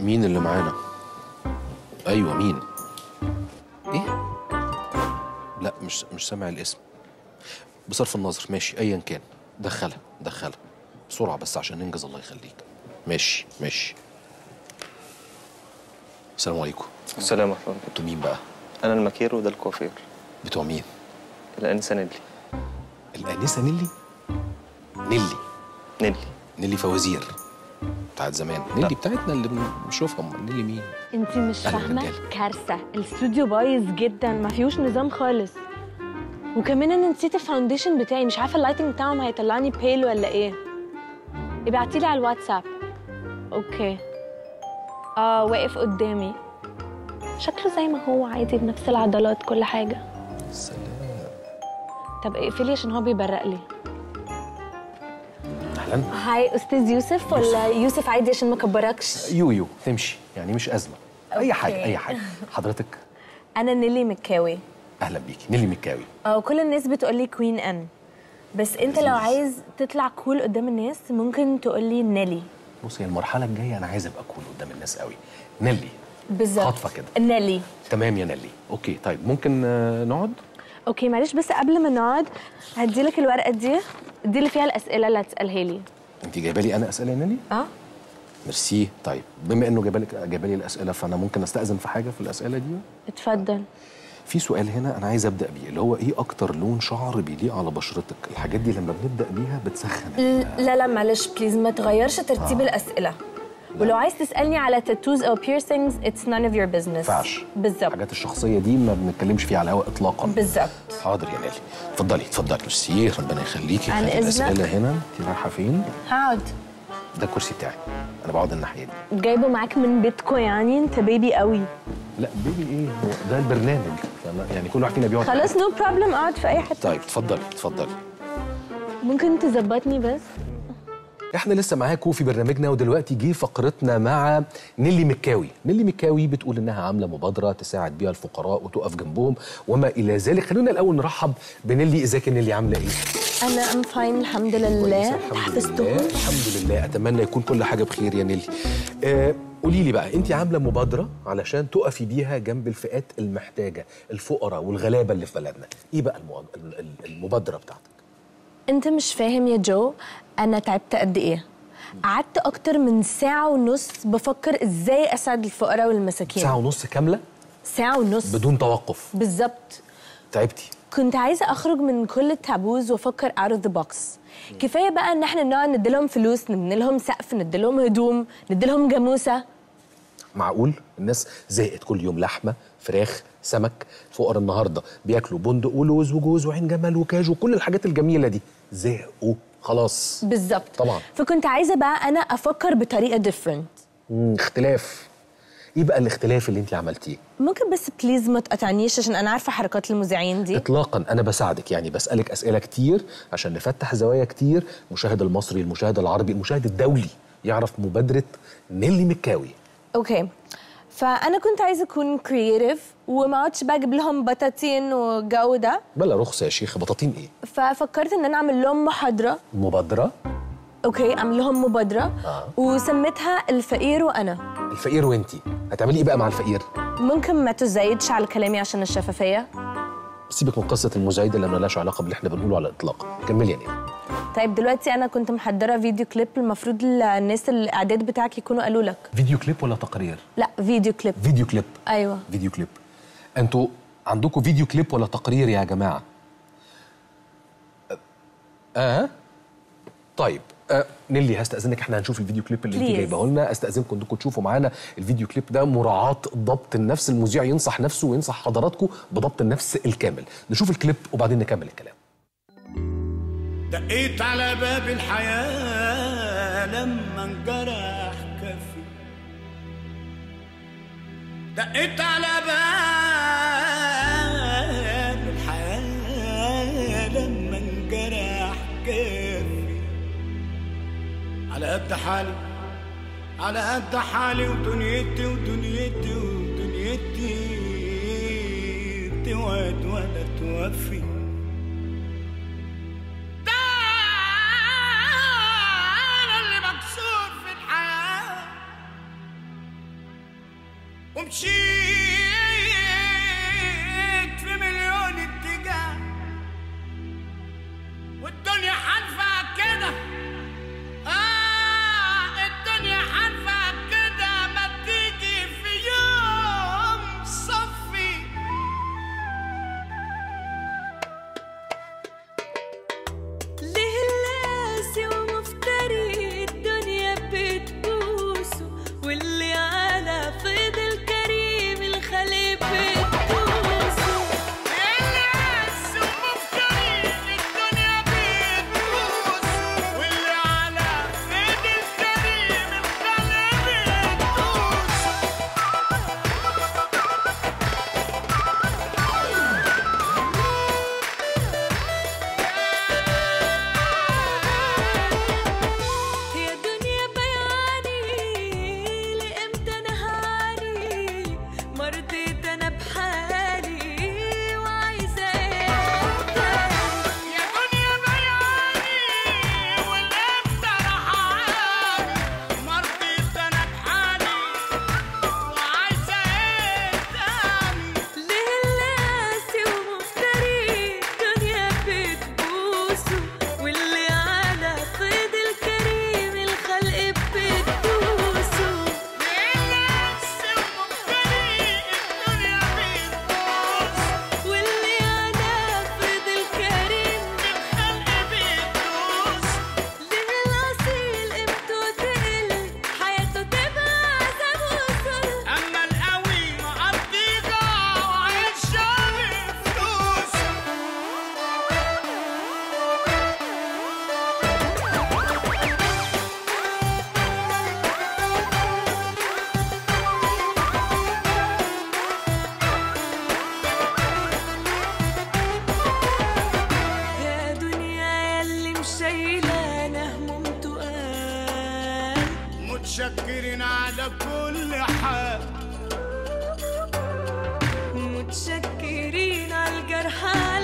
مين اللي معانا ايوه مين ايه لا مش مش سامع الاسم بصرف النظر ماشي ايا كان دخلها دخلها بسرعه بس عشان ننجز الله يخليك ماشي ماشي السلام عليكم السلام ورحمة الله انتوا مين بقى أنا المكير وده الكوافير بتوع مين الأنسة نيلي الانسه نيلي نيلي نيلي نيلي فوازير بتاعت زمان نيلي بتاعتنا اللي بنشوفها أمال نيلي مين انت مش أهلا فاهمه رجالة. كارثه الاستوديو بايظ جدا ما فيهوش نظام خالص وكمان انا نسيت الفاونديشن بتاعي مش عارفه اللايتنج بتاعهم هيطلعني بيل ولا ايه ابعتيلي على الواتساب اوكي اه واقف قدامي شكله زي ما هو عادي بنفس العضلات كل حاجه سلام طب اقفلي عشان هو بيبرق لي اهلا هاي استاذ يوسف ولا يوسف عادي عشان ما كبركش يو يو تمشي يعني مش ازمه اي حاجه أوكي. اي حاجه حضرتك انا نيلي مكاوي اهلا بيكي نيلي مكاوي اه كل الناس بتقولي كوين ان بس انت لو عايز تطلع كول قدام الناس ممكن تقولي نيلي بصي هي المرحله الجايه انا عايز ابقى كول قدام الناس قوي نيلي بالظبط خاطفة كده. نيلي تمام يا نيلي اوكي طيب ممكن آه، نقعد اوكي معلش بس قبل ما نقعد هدي لك الورقه دي دي اللي فيها الاسئله اللي هتسالها لي انت جايبه لي انا اسئله يا نيلي اه ميرسي طيب بما انه جايبه لك جايبه لي الاسئله فانا ممكن استاذن في حاجه في الاسئله دي اتفضل في سؤال هنا انا عايز ابدا بيه اللي هو ايه اكتر لون شعر بيليق على بشرتك الحاجات دي لما بنبدا بيها بتسخن لا لا معلش بليز ما تغيرش ترتيب الاسئله ولو عايز تسالني على تاتوز او بيرسينجز اتس none of your business ينفعش بالظبط الحاجات الشخصيه دي ما بنتكلمش فيها على الهواء اطلاقا بالظبط حاضر يا نيلي اتفضلي اتفضلي ميرسي ربنا يخليكي عن هاتي إذنك. الاسئله هنا انت رايحه فين هقعد ده الكرسي بتاعي انا بقعد الناحيه دي جايبه معاك من بيتكو يعني انت بيبي قوي لا بيبي ايه هو ده البرنامج فأنا- يعني كل واحد فينا بيقعد خلاص نو بروبلم اقعد في اي حته طيب اتفضلي اتفضلي ممكن تظبطني بس احنا لسه معاكم في برنامجنا ودلوقتي جه فقرتنا مع نيلي مكاوي نيلي مكاوي بتقول انها عامله مبادره تساعد بيها الفقراء وتقف جنبهم وما الى ذلك خلونا الاول نرحب بنيلي ازيك يا نيلي عامله ايه انا ام فاين الحمد كويسة، لله الحمد لله حفظتهم الحمد لله اتمنى يكون كل حاجه بخير يا نيلي آه قولي لي بقى انت عامله مبادره علشان تقفي بيها جنب الفئات المحتاجه الفقراء والغلابه اللي في بلدنا ايه بقى المو- ال- ال- المبادره بتاعتك انت مش فاهم يا جو انا تعبت قد ايه قعدت اكتر من ساعة ونص بفكر ازاي اساعد الفقراء والمساكين ساعه ونص كامله ساعة ونص بدون توقف بالظبط تعبتي كنت عايزة أخرج من كل التابوز وأفكر out of the box كفاية بقى إن إحنا نقعد نديلهم فلوس نديلهم سقف نديلهم هدوم نديلهم جاموسة معقول الناس زهقت كل يوم لحمه فراخ سمك فقراء النهارده بياكلوا بندق ولوز وجوز وعين جمل وكاجو وكل الحاجات الجميله دي زهقوا خلاص بالظبط طبعا. فكنت عايزة بقى أنا أفكر بطريقة different مم، اختلاف ايه بقى الاختلاف اللي انت عملتيه ممكن بس بليز ما تقطعنيش عشان أنا عارفة حركات المذيعين دي اطلاقا انا بساعدك يعني بسالك اسئله كتير عشان نفتح زوايا كتير المشاهد المصري المشاهد العربي المشاهد الدولي يعرف مبادره نيلي مكاوي اوكي فانا كنت عايزه اكون كرييتيف وما اقعدش بقى اجيب لهم بطاطين والجو ده بلا رخصه يا شيخ بطاطين ايه ففكرت ان انا اعمل لهم محاضره مبادره اوكي اعمل لهم مبادره آه. وسميتها الفقير وانا الفقير وانتي هتعملي ايه بقى مع الفقير ممكن ما تزايدش على كلامي عشان الشفافيه سيبك من قصه المزايده اللي ملهاش علاقه باللي احنا بنقوله على الاطلاق كملي يا نيلي طيب دلوقتي انا كنت محضره فيديو كليب المفروض الناس الاعداد بتاعك يكونوا قالوا لك فيديو كليب ولا تقرير لا فيديو كليب فيديو كليب ايوه فيديو كليب انتوا عندكم فيديو كليب ولا تقرير يا جماعه اه طيب آه نيلي هستأذنك احنا هنشوف الفيديو كليب اللي انت Please. جايبه لنا استأذنكم انكم تشوفوا معانا الفيديو كليب ده مراعاة ضبط النفس المذيع ينصح نفسه وينصح حضراتكم بضبط النفس الكامل نشوف الكليب وبعدين نكمل الكلام دقيت على باب الحياة لما انجرح كفي دقيت على باب الحياة لما انجرح كفي على قد حالي على قد حالي ودنيتي ودنيتي ودنيتي توعد ولا توفي ده أنا اللي مكسور في الحياة ومشيت في مليون اتجاه والدنيا حلفة كده آه الدنيا حلفة كده ما تيجي في يوم صفي ليه اللاسي ومفتري الدنيا بتبوسه واللي على فيض الكريم الخليق بتبوسه الناس ومفتري الدنيا بتبوس واللي على ايد الكريم الخلق بتبوس يا دنيا بياني لامتى نهاني مرضيت انا بحالي وعايزه ايه تاني يا دنيا بياني والامتى رحاني مرضيت انا بحالي وعايزه ايه تاني ليه اللاسي ومفتري الدنيا بتبوسه واللي على فيض الكريم الخلق بتبوسه الناس ومفتري الدنيا بتبوس واللي على فيض الكريم الخلق بتبوس ليه الأصيل قيمته تقل حياته تبقى عذاب وصل اما القوي مقضيها وعيشها بفلوس يا دنيا يلي مشيلانة هموم تقال متشكرين على كل حال متشكرين على الجرح